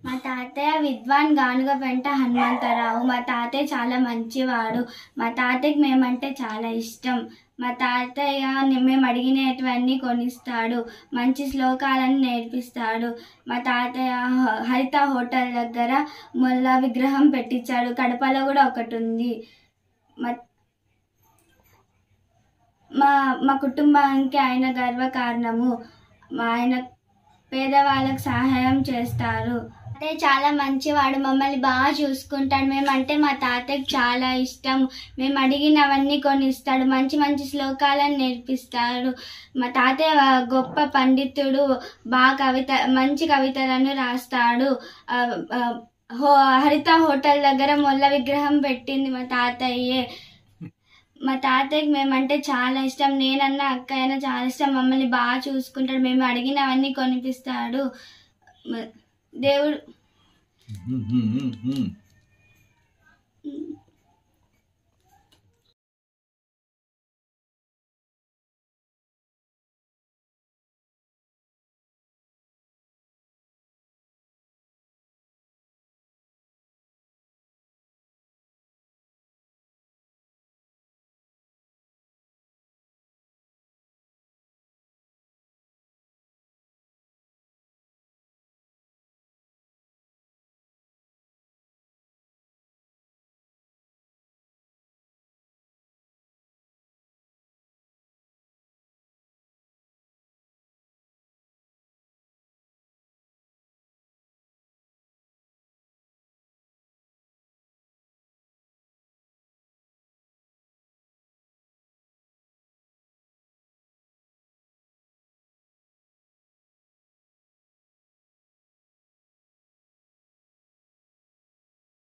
మా తాతయ్య విద్వాన్ గానుగ వెంట హనుమంతరావు మా తాతయ్య చాలా మంచివాడు మా తాతయ్యకి మేమంటే చాలా ఇష్టం మా తాతయ్య మేము అడిగినటువన్నీ కొనిస్తాడు మంచి శ్లోకాలను నేర్పిస్తాడు మా తాతయ్య హ- హరిత హోటల్ దగ్గర ముల్ల విగ్రహం పెట్టించాడు కడపలో కూడా ఒకటి ఉంది మా మా మా కుటుంబానికి ఆయన గర్వకారణము మా ఆయన పేదవాళ్ళకి సహాయం చేస్తారు తాతయ్య చాలా మంచివాడు మమ్మల్ని బాగా చూసుకుంటాడు మేమంటే మా తాతయ్యకి చాలా ఇష్టం మేము అడిగినవన్నీ కొనిస్తాడు మంచి మంచి శ్లోకాలను నేర్పిస్తాడు మా తాతయ్య గొప్ప పండితుడు బాగా కవిత మంచి కవితలను రాస్తాడు ఆ, ఆ, హో హరిత హోటల్ దగ్గర మొల్ల విగ్రహం పెట్టింది మా తాతయ్యే మా తాతయ్యకి మేమంటే చాలా ఇష్టం నేనన్నా అక్క అయినా చాలా ఇష్టం మమ్మల్ని బాగా చూసుకుంటాడు మేము అడిగినవన్నీ కొనిపిస్తాడు మ- దేవుడు ఉమ్, ఉమ్, ఉమ్, ఉమ్.